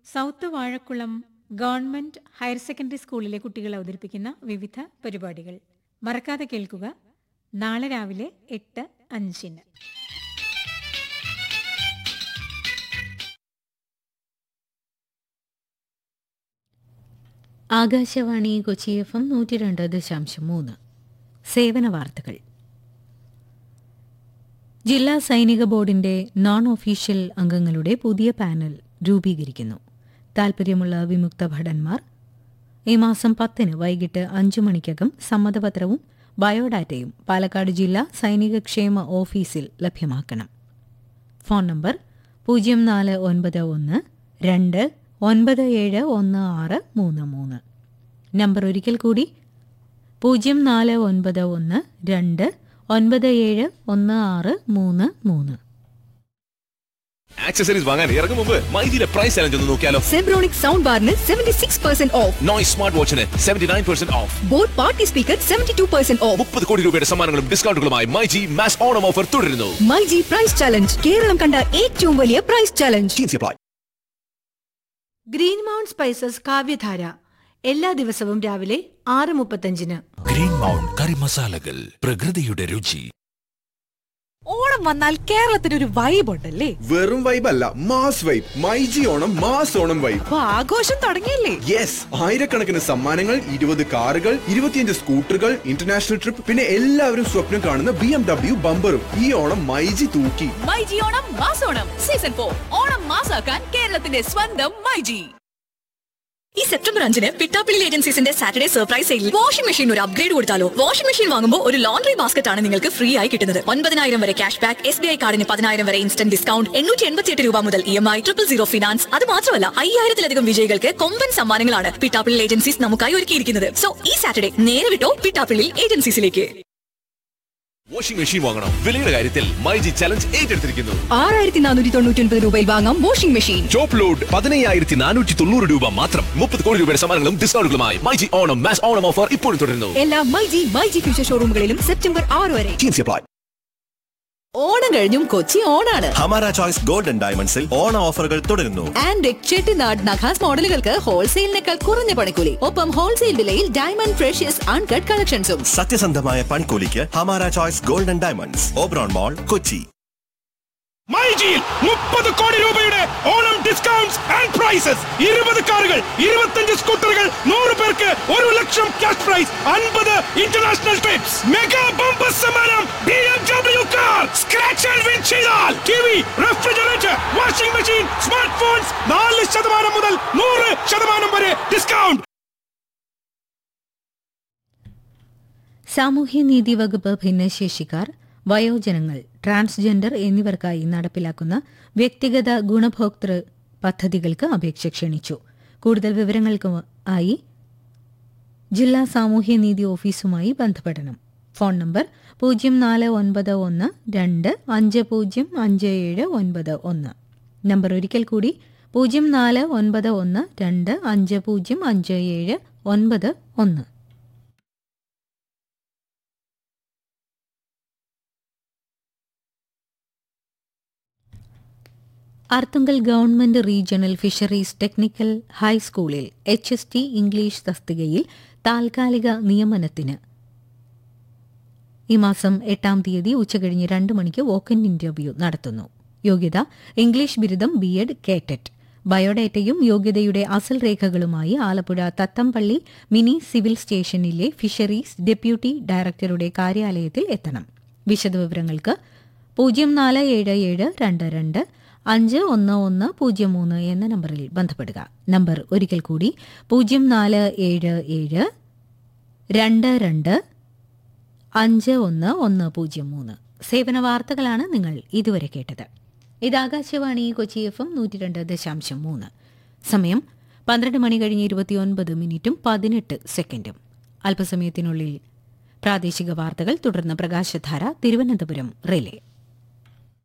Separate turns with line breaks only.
south Vazhakulam government higher secondary സ്കൂളിലെ കുട്ടികൾ അവതരിപ്പിക്കുന്ന വിവിധ പരിപാടികൾ മറക്കാതെ കേൾക്കുക നാളെ രാവിലെ എട്ട് അഞ്ചിന്
ആകാശവാണി കൊച്ചി എഫ് എം നൂറ്റി രണ്ട് ദശാംശം മൂന്ന് സേവന വാർത്തകൾ ജില്ലാ സൈനിക ബോർഡിന്റെ നോൺ ഒഫീഷ്യൽ അംഗങ്ങളുടെ പുതിയ പാനൽ രൂപീകരിക്കുന്നു താൽപ്പര്യമുള്ള വിമുക്ത ഭടന്മാർ ഈ മാസം പത്തിന് വൈകിട്ട് അഞ്ചു മണിക്കകം സമ്മതപത്രവും ബയോഡാറ്റയും പാലക്കാട് ജില്ലാ സൈനിക ക്ഷേമ ഓഫീസിൽ ലഭ്യമാക്കണം ഫോൺ നമ്പർ പൂജ്യം നാല് ഒൻപത് ഒന്ന് രണ്ട് ഒൻപത് ഏഴ് ഒന്ന് ആറ് മൂന്ന് മൂന്ന് നമ്പർ ഒരിക്കൽ കൂടി പൂജ്യം നാല് ഒൻപത് ഒന്ന് രണ്ട് ഒൻപത് ഏഴ് ഒന്ന് ആറ് മൂന്ന് മൂന്ന്
ആക്സസറീസ് വാങ്ങാൻ ഇറങ്ങും മുമ്പ് മൈജിയിലെ പ്രൈസ് ചലഞ്ച് ഒന്ന് നോക്കിയാലോ
സെബ്രോണിക് സൗണ്ട് ബാറിന് seventy six percent off
noise smart വാച്ചിന് seventy nine percent off
boat party speaker seventy two percent off
മുപ്പത് കോടി രൂപയുടെ സമ്മാനങ്ങളും ഡിസ്കൗണ്ടുകളുമായി മൈജി മാസ് ഓണം ഓഫർ തുടരുന്നു
myG price challenge Keralam കണ്ട ഏറ്റവും വലിയ പ്രൈസ് ചലഞ്ച്
ഗ്രീൻ മൗണ്ട് സ്പൈസസ് കാവ്യധാര എല്ലാ ദിവസവും രാവിലെ ആറ് മുപ്പത്തഞ്ചിന്
ഗ്രീൻ മൗണ്ട് കറി മസാലകൾ പ്രകൃതിയുടെ രുചി
ഓണം വന്നാൽ കേരളത്തിന് ഒരു വൈബ് ഉണ്ടല്ലേ
വെറും വൈബ് അല്ല mass vibe myG Onam mass Onam vibe
അപ്പൊ ആഘോഷം തുടങ്ങിയല്ലേ
യെസ് ആയിരക്കണക്കിന് സമ്മാനങ്ങൾ ഇരുപത് കാറുകൾ ഇരുപത്തിയഞ്ച് സ്കൂട്ടറുകൾ ഇന്റർനാഷണൽ ട്രിപ്പ് പിന്നെ എല്ലാവരും സ്വപ്നം കാണുന്ന ബി എം ഡബ്ല്യു ബമ്പറും ഈ ഓണം മൈജി തൂക്കി
മൈജി ഓണം മാസോണം സീസൺ ഫോർ ഓണം മാസാക്കാൻ കേരളത്തിന്റെ സ്വന്തം മൈജി
ഈ സെപ്റ്റംബർ അഞ്ചിന് പിട്ടാപ്പിള്ളി ഏജൻസീസിന്റെ Saturday surprise sale washing machine ഒരു അപ്ഗ്രേഡ് കൊടുത്താലോ വാഷിംഗ് മെഷീൻ വാങ്ങുമ്പോൾ ഒരു ലോണ്ടറി ബാസ്ക്കറ്റ് ആണ് നിങ്ങൾക്ക് ഫ്രീ ആയി കിട്ടുന്നത് ഒൻപതിനായിരം വരെ cash back S B I കാർഡിന് പതിനായിരം വരെ ഇൻസ്റ്റന്റ് ഡിസ്കൗണ്ട് എണ്ണൂറ്റി എൺപത്തിയെട്ട് രൂപ മുതൽ E M I triple zero finance അത് മാത്രമല്ല അയ്യായിരത്തിലധികം വിജയികൾക്ക് കൊമ്പൻ സമ്മാനങ്ങളാണ് പിട്ടാപ്പിള്ളി ഏജൻസീസ് നമുക്കായി ഒരുക്കിയിരിക്കുന്നത് സോ ഈ സാറ്റർഡേ നേരെ വിട്ടോ പിട്ടാപ്പിള്ളി ഏജൻസീസിലേക്ക്
വാഷിംഗ് മെഷീൻ വാങ്ങണം വിലയുടെ കാര്യത്തിൽ മൈജി ചലഞ്ച് ഏറ്റെടുത്തിരിക്കുന്നു
ആറായിരത്തി നാനൂറ്റി തൊണ്ണൂറ്റി ഒൻപത് രൂപയിൽ വാങ്ങാം വാഷിംഗ് മെഷീൻ
ടോപ്പ് ലോഡ് പതിനയ്യായിരത്തി നാനൂറ്റി തൊണ്ണൂറ് രൂപ മാത്രം മുപ്പത് കോടി രൂപയുടെ സമ്മാനങ്ങളും ഡിസ്കൗണ്ടുകളുമായി മൈജി ഓണം മാസ് ഓണം ഓഫർ ഇപ്പോഴും തുടരുന്നു
എല്ലാ മൈജി മൈജി ഫ്യൂച്ചർ ഷോറൂമുകളിലും സെപ്റ്റംബർ ആറ് വരെ
ഓണം കഴിഞ്ഞും കൊച്ചി ഓണാണ്
ഹമാര ചോയ്സ് ഗോൾഡൻ ഡയമണ്ട്സിൽ ഓണ ഓഫറുകൾ തുടരുന്നു
ആൻഡ് ചെട്ടിനാട് നഖാസ് മോഡലുകൾക്ക് ഹോൾസെയിലിനേക്കാൾ കുറഞ്ഞ പണിക്കൂലി ഒപ്പം ഹോൾസെയിൽ വിലയിൽ ഡയമണ്ട് ഫ്രഷ്യസ് അൺകട്ട് കളക്ഷൻസും
സത്യസന്ധമായ പൺകൂലിക്ക് Hamara choice golden diamonds Oberon mall Kochi
മൈജിയിൽ മുപ്പത് കോടി രൂപയുടെ ഓണം ഡിസ്കൗണ്ട്സ് ആൻഡ് പ്രൈസസ് ഇരുപത് കാറുകൾ ഇരുപത്തഞ്ച് സ്കൂട്ടറുകൾ നൂറ് പേർക്ക് ഒരു ലക്ഷം ക്യാഷ് പ്രൈസ് അൻപത് ഇന്റർനാഷണൽ ട്രിപ്സ് മെഗാ ബമ്പർ സമ്മാനം B M W car scratch and win ചെയ്താൽ T V refrigerator washing machine smart phones നാല് ശതമാനം മുതൽ നൂറ് ശതമാനം വരെ ഡിസ്കൗണ്ട്
സാമൂഹ്യനീതി വകുപ്പ് ഭിന്നശേഷിക്കാർ വയോജനങ്ങൾ ട്രാൻസ്ജെൻഡർ എന്നിവർക്കായി നടപ്പിലാക്കുന്ന വ്യക്തിഗത ഗുണഭോക്തൃ പദ്ധതികൾക്ക് അപേക്ഷ ക്ഷണിച്ചു കൂടുതൽ വിവരങ്ങൾക്ക് ആയി ജില്ലാ സാമൂഹ്യനീതി ഓഫീസുമായി ബന്ധപ്പെടണം ഫോൺ നമ്പർ പൂജ്യം നാല് ഒൻപത് ഒന്ന് രണ്ട് അഞ്ച് പൂജ്യം അഞ്ച് ഏഴ് ഒൻപത് ഒന്ന് നമ്പർ ഒരിക്കൽ കൂടി പൂജ്യം നാല് ഒൻപത് ഒന്ന് രണ്ട് അഞ്ച് പൂജ്യം അഞ്ച് ഏഴ് ഒൻപത് ഒന്ന് Arthunkal government regional fisheries technical ഹൈസ്കൂളിൽ എച്ച് എസ് ടി ഇംഗ്ലീഷ് തസ്തികയിൽ താൽക്കാലിക നിയമനത്തിന് ഈ മാസം എട്ടാം തീയതി ഉച്ചകഴിഞ്ഞ് രണ്ട് മണിക്ക് വോക്കൻ ഇന്റർവ്യൂ നടത്തുന്നു യോഗ്യത ഇംഗ്ലീഷ് ബിരുദം ബി എഡ് കേറ്ററ്റ് ബയോഡേറ്റയും യോഗ്യതയുടെ അസൽ രേഖകളുമായി ആലപ്പുഴ തത്തമ്പള്ളി മിനി സിവിൽ സ്റ്റേഷനിലെ ഫിഷറീസ് ഡെപ്യൂട്ടി ഡയറക്ടറുടെ കാര്യാലയത്തിൽ എത്തണം വിശദവിവരങ്ങൾക്ക് പൂജ്യം നാല് ഏഴ് ഏഴ് രണ്ട് രണ്ട് അഞ്ച് ഒന്ന് ഒന്ന് പൂജ്യം മൂന്ന് എന്ന നമ്പറിൽ ബന്ധപ്പെടുക നമ്പർ ഒരിക്കൽ കൂടി പൂജ്യം നാല് ഏഴ് ഏഴ് രണ്ട് രണ്ട് അഞ്ച് ഒന്ന് ഒന്ന് പൂജ്യം മൂന്ന് സേവന വാർത്തകളാണ് നിങ്ങൾ ഇതുവരെ കേട്ടത് ഇത് ആകാശവാണി കൊച്ചി എഫ് എം നൂറ്റി രണ്ട് ദശാംശം മൂന്ന് സമയം പന്ത്രണ്ട് മണി കഴിഞ്ഞ് ഇരുപത്തിയൊൻപത് മിനിറ്റും പതിനെട്ട് സെക്കൻഡും അല്പസമയത്തിനുള്ളിൽ പ്രാദേശിക വാർത്തകൾ തുടർന്ന് പ്രകാശധാര തിരുവനന്തപുരം റിലേ